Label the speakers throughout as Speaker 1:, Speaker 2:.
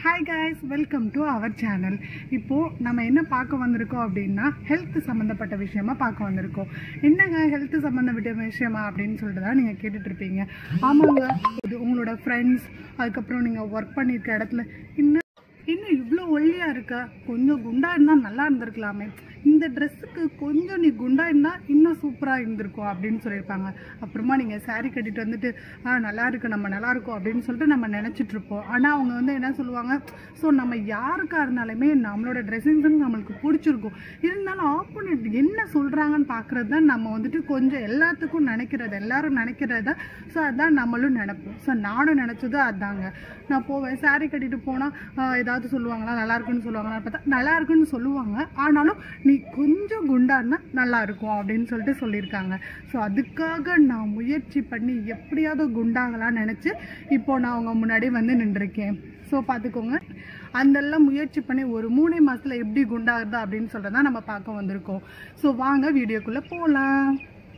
Speaker 1: hi guys welcome to our channel இப்போது நம்ம என்ன பார்க்க வந்திருக்கோம் அப்படின்னா ஹெல்த் சம்மந்தப்பட்ட விஷயமா பார்க்க வந்திருக்கோம் என்னங்க ஹெல்த் சம்மந்தப்பட்ட விஷயமா அப்படின்னு சொல்லிட்டு தான் நீங்கள் கேட்டுட்ருப்பீங்க ஆமாங்க இது உங்களோட ஃப்ரெண்ட்ஸ் அதுக்கப்புறம் நீங்கள் ஒர்க் பண்ணியிருக்க இடத்துல இன்னும் இன்னும் இவ்வளோ ஒல்லியாக இருக்க கொஞ்சம் குண்டா இருந்தால் நல்லா இருந்திருக்கலாமே இந்த ட்ரெஸ்ஸுக்கு கொஞ்சம் நீ குண்டா இருந்தால் இன்னும் சூப்பராக இருந்திருக்கும் அப்படின்னு சொல்லியிருப்பாங்க அப்புறமா நீங்கள் saree கட்டிட்டு வந்துட்டு ஆ நல்லா இருக்கு நம்ம நல்லா இருக்கோம் அப்படின்னு சொல்லிட்டு நம்ம நினச்சிட்டு இருப்போம் ஆனால் அவங்க வந்து என்ன சொல்லுவாங்க ஸோ நம்ம யாருக்காக இருந்தாலுமே நம்மளோட ட்ரெஸ்ஸிங் சென்ஸ் நம்மளுக்கு பிடிச்சிருக்கும் இருந்தாலும் ஆப்போனட் என்ன சொல்கிறாங்கன்னு பார்க்குறது தான் நம்ம வந்துட்டு கொஞ்சம் எல்லாத்துக்கும் நினைக்கிறது எல்லாரும் நினைக்கிறத ஸோ அதான் நம்மளும் நினைப்போம் ஸோ நானும் நினச்சது அதாங்க நான் போவேன் saree கட்டிட்டு போனால் ஏதாவது சொல்லுவாங்களா நல்லா இருக்குன்னு சொல்லுவாங்களா பார்த்தா நல்லா இருக்குன்னு சொல்லுவாங்க ஆனாலும் நீ கொஞ்சம் குண்டா இருந்தால் நல்லா இருக்கும் அப்படின்னு சொல்லிட்டு சொல்லியிருக்காங்க ஸோ அதுக்காக நான் முயற்சி பண்ணி எப்படியாவது குண்டாகலாம்னு நினச்சி இப்போ நான் அவங்க முன்னாடி வந்து நின்றுருக்கேன் ஸோ பார்த்துக்கோங்க அதெல்லாம் முயற்சி பண்ணி ஒரு மூணே மாதத்தில் எப்படி குண்டாகுது அப்படின்னு சொல்கிறத நம்ம பார்க்க வந்திருக்கோம் ஸோ வாங்க வீடியோக்குள்ளே போகலாம்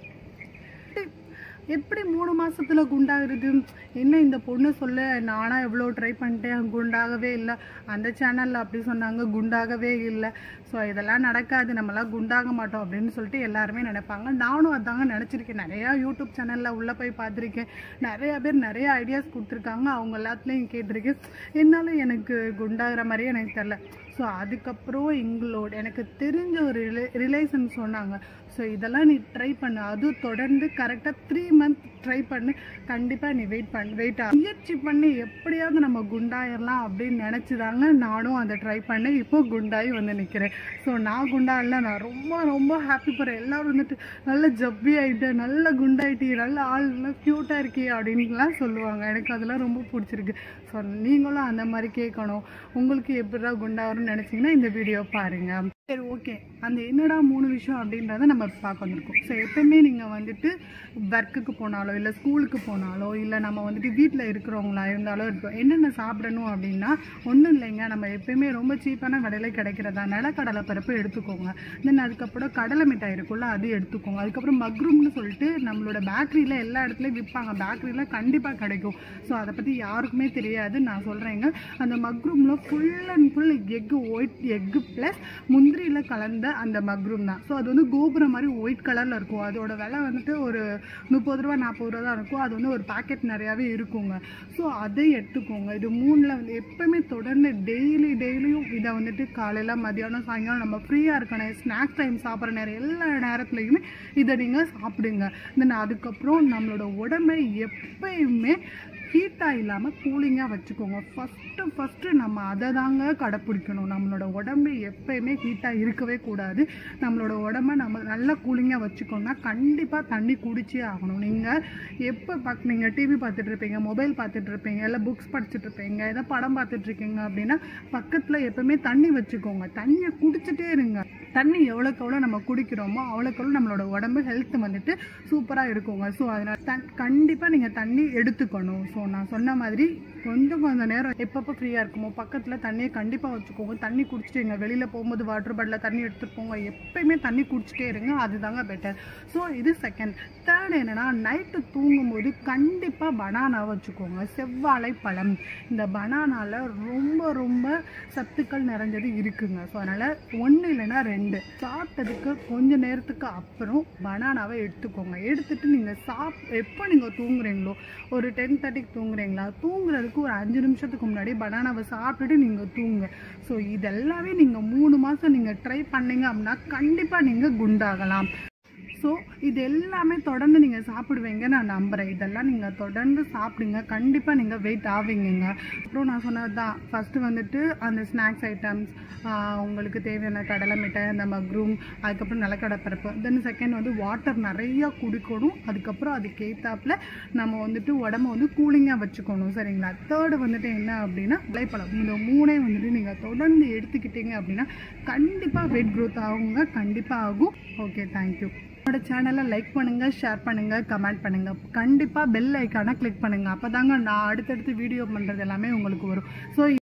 Speaker 1: எப்படி மூணு மாசத்துல குண்டாகிறது என்ன இந்த பொண்ணு சொல்ல நானா எவ்வளோ ட்ரை பண்ணிட்டேன் குண்டாகவே இல்லை அந்த சேனல்ல அப்படி சொன்னாங்க குண்டாகவே இல்லை ஸோ இதெல்லாம் நடக்காது நம்மலாம் குண்டாக மாட்டோம் அப்படின்னு சொல்லிட்டு எல்லாருமே நினைப்பாங்க நானும் அதாங்க நினச்சிருக்கேன் நிறையா யூடியூப் சேனலில் உள்ளே போய் பார்த்துருக்கேன் நிறையா பேர் நிறைய ஐடியாஸ் கொடுத்துருக்காங்க அவங்க எல்லாத்துலேயும் கேட்டிருக்கேன் இருந்தாலும் எனக்கு குண்டாகிற மாதிரியே எனக்கு தெரில ஸோ அதுக்கப்புறம் எங்களோட எனக்கு தெரிஞ்ச ஒரு ரிலே ரிலேஷன் சொன்னாங்க ஸோ இதெல்லாம் நீ ட்ரை பண்ணு அதுவும் தொடர்ந்து கரெக்டாக த்ரீ மந்த் ட்ரை பண்ணு கண்டிப்பாக நீ வெயிட் பண்ணு வெயிட் முயற்சி பண்ணி எப்படியாவது நம்ம குண்டாயிடலாம் அப்படின்னு நினச்சிதாங்க நானும் அதை ட்ரை பண்ணி இப்போ குண்டாகி வந்து நிற்கிறேன் ஸோ நான் குண்டாகல நான் ரொம்ப ரொம்ப ஹாப்பி போகிறேன் எல்லோரும் வந்துட்டு நல்ல ஜப்பி ஆகிட்டு நல்ல குண்டாயிட்டி நல்ல ஆள் நல்லா க்யூட்டாக இருக்கே அப்படின்லாம் சொல்லுவாங்க எனக்கு அதெல்லாம் ரொம்ப பிடிச்சிருக்கு ஸோ நீங்களும் அந்த மாதிரி கேட்கணும் உங்களுக்கு எப்படிடா குண்டாகணும்னு நினச்சிங்கன்னா இந்த வீடியோ பாருங்கள் சரி ஓகே அந்த என்னடா மூணு விஷயம் அப்படின்றத நம்ம பார்க்க வந்திருக்கோம் ஸோ எப்பவுமே நீங்கள் வந்துட்டு ஒர்க்குக்கு போனாலோ இல்லை ஸ்கூலுக்கு போனாலோ இல்லை நம்ம வந்துட்டு வீட்டில் இருக்கிறவங்களா இருந்தாலும் இருக்கும் என்னென்ன சாப்பிடணும் அப்படின்னா ஒன்றும் இல்லைங்க நம்ம எப்பயுமே ரொம்ப சீப்பான விலையில கிடைக்கிறதா நிலக்கடலை பருப்பு எடுத்துக்கோங்க தென் அதுக்கப்புறம் கடலை மிட்டாய் இருக்குல்ல அது எடுத்துக்கோங்க அதுக்கப்புறம் மக்ரூம்னு சொல்லிட்டு நம்மளோட பேக்கரியில் எல்லா இடத்துலையும் விற்பாங்க பேக்கரியில் கண்டிப்பாக கிடைக்கும் ஸோ அதை பற்றி யாருக்குமே தெரியாது நான் சொல்கிறேங்க அந்த மக்ரூமில் full and full egg white egg plus முந்திரியில் கலந்த அந்த மக்ரூம் தான் ஸோ அது வந்து கோபுரம் மாதிரி ஒயிட் கலரில் இருக்கும் அதோட விலை வந்துட்டு ஒரு முப்பது ரூபா நாற்பது ரூபா தான் இருக்கும் அது வந்து ஒரு பாக்கெட் நிறையாவே இருக்குங்க ஸோ அதை எடுத்துக்கோங்க இது மூணில் வந்து எப்பவுமே தொடர்ந்து டெய்லி டெய்லியும் இதை வந்துட்டு காலையில் மதியானம் சாயங்காலம் நம்ம ஃப்ரீயாக இருக்கணும் ஸ்நாக்ஸ் டைம் சாப்பிட்ற நேரம் எல்லா நேரத்துலையுமே இதை நீங்கள் சாப்பிடுங்க தென் அதுக்கப்புறம் நம்மளோட உடம்பை எப்பயுமே ஹீட்டாக இல்லாமல் கூலிங்காக வச்சுக்கோங்க ஃபஸ்ட்டு ஃபஸ்ட்டு நம்ம அதை தாங்க கடைப்பிடிக்கணும் நம்மளோட உடம்பு எப்பயுமே ஹீட்டாக இருக்கவே கூடாது நம்மளோட உடம்ப நம்ம நல்லா கூலிங்காக வச்சுக்கோங்கன்னா கண்டிப்பாக தண்ணி குடிச்சே ஆகணும் நீங்கள் எப்போ பக் நீங்கள் டிவி பார்த்துட்ருப்பீங்க மொபைல் பார்த்துட்ருப்பீங்க இல்லை புக்ஸ் படிச்சுட்ருப்பீங்க ஏதோ படம் பார்த்துட்ருக்கீங்க அப்படின்னா பக்கத்தில் எப்பவுமே தண்ணி வச்சுக்கோங்க தண்ணியை குடிச்சிட்டே இருங்க தண்ணி எவ்வளோக்கு எவ்வளோ நம்ம குடிக்கிறோமோ அவ்வளோக்கு எவ்வளோ நம்மளோட உடம்பு ஹெல்த் வந்துட்டு சூப்பராக இருக்குங்க ஸோ அதனால் தன் கண்டிப்பாக நீங்கள் தண்ணி எடுத்துக்கணும் ஸோ நான் சொன்ன மாதிரி கொஞ்சம் கொஞ்சம் நேரம் எப்பப்போ ஃப்ரீயாக இருக்குமோ பக்கத்தில் தண்ணியை கண்டிப்பாக வச்சுக்கோங்க தண்ணி குடிச்சிட்டு எங்கள் வெளியில் போகும்போது வாட்டர் பாட்டில் தண்ணி எடுத்துகிட்டு போங்க எப்பயுமே தண்ணி குடிச்சிட்டே இருங்க அதுதாங்க பெட்டர் ஸோ இது செகண்ட் தேர்ட் என்னென்னா நைட்டு தூங்கும்போது கண்டிப்பாக பனானா வச்சுக்கோங்க செவ்வாழை பழம் இந்த பனானாவில் ரொம்ப ரொம்ப சத்துக்கள் நிறைஞ்சது இருக்குங்க ஸோ அதனால் ஒன்று இல்லைன்னா ரெண்டு சாப்பிட்டதுக்கு கொஞ்ச நேரத்துக்கு அப்புறம் பனானாவை எடுத்துக்கோங்க எடுத்துட்டு நீங்கள் சாப் எப்போ நீங்கள் தூங்குறீங்களோ ஒரு டென் தேர்ட்டிக்கு தூங்குறீங்களா தூங்குறதுக்கு ஒரு அஞ்சு நிமிஷத்துக்கு முன்னாடி பனானாவை சாப்பிட்டுட்டு நீங்கள் தூங்க ஸோ இதெல்லாமே நீங்கள் மூணு மாதம் நீங்கள் ட்ரை பண்ணீங்க அப்படின்னா கண்டிப்பாக நீங்கள் குண்டாகலாம் ஸோ இது எல்லாமே தொடர்ந்து நீங்கள் சாப்பிடுவீங்க நான் நம்புகிறேன் இதெல்லாம் நீங்கள் தொடர்ந்து சாப்பிடுங்க கண்டிப்பாக நீங்கள் வெயிட் ஆவீங்கங்க அப்புறம் நான் சொன்னது தான் ஃபஸ்ட்டு வந்துட்டு அந்த ஸ்நாக்ஸ் ஐட்டம்ஸ் உங்களுக்கு தேவையான கடலை மிட்டாய் அந்த மக்ரூம் அதுக்கப்புறம் நிலக்கடை பருப்பு தென் செகண்ட் வந்து வாட்டர் நிறையா குடிக்கணும் அதுக்கப்புறம் அதுக்கேற்றாப்புல நம்ம வந்துட்டு உடம்ப வந்து கூலிங்காக வச்சுக்கணும் சரிங்களா தேர்டு வந்துட்டு என்ன அப்படின்னா விளைப்பழம் இந்த மூணே வந்துட்டு நீங்கள் தொடர்ந்து எடுத்துக்கிட்டீங்க அப்படின்னா கண்டிப்பாக வெயிட் க்ரோத் ஆகுங்க கண்டிப்பாக ஆகும் ஓகே தேங்க்யூ என்னோட சேனலை லைக் பண்ணுங்க ஷேர் பண்ணுங்க கமெண்ட் பண்ணுங்க கண்டிப்பாக பெல் ஐக்கானை கிளிக் பண்ணுங்க அப்போதாங்க நான் அடுத்தடுத்து வீடியோ பண்ணுறது எல்லாமே உங்களுக்கு வரும் ஸோ